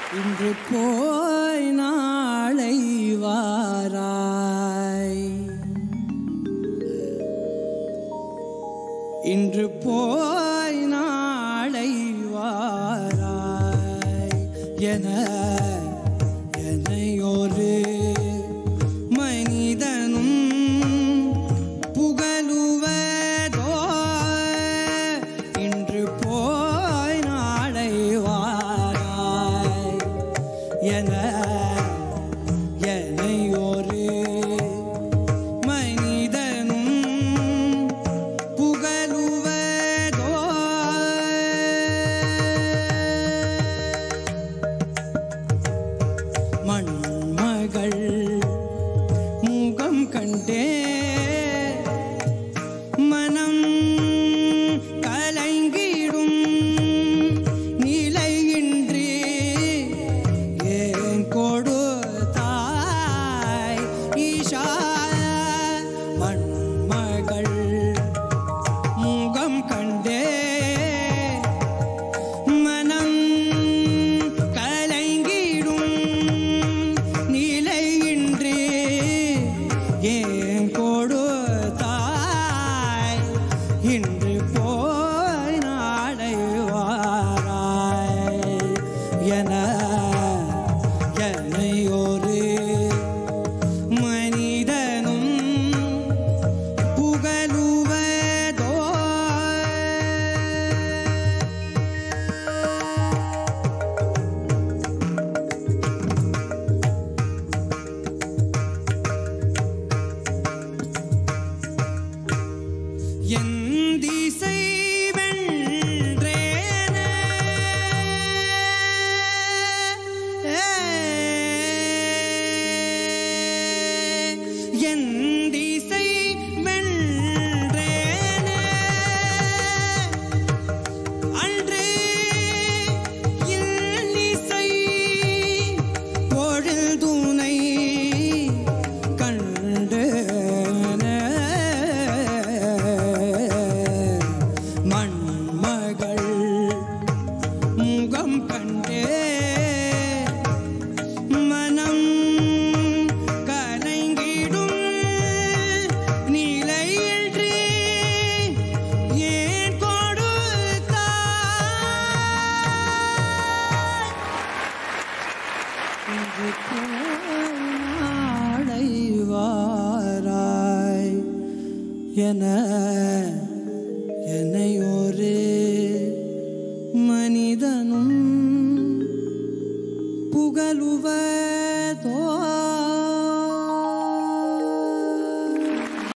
இன்று போய் நாளை வாராய் இன்று போய் நாளை வாராய் என என்னையொரு மனிதனும் புகழுவதோ இன்று போய் நாளை வாராய் என என்னையொரு மனிதனும் புகழுவதோ மண்மகள் முகம் கண்டே மனம் கலங்கிடும் நிலையின்றி ஏன் கொடுத்தாய் ஈஷா மண்மகள் முகம் கண்டே மனம் கலங்கிடும் நிலையின்றி ஏன் கொடுத்தாய் இன்று போய் நாளை வாராய் என என்னை ஒரு மனிதனும் புகழுவதோ என் திசை வென்றேன என் திசை வென்றேன அன்று இன்னிசை பொழுதுனை கண்டு மண்மகள் முகம் கண்டே மனம் கலங்கிடும் நிலையின்றி ஏன் கொடுத்தாய் இன்று நாளை வாராய் என என்னை ஒரு மனிதனும் புகழுவதோ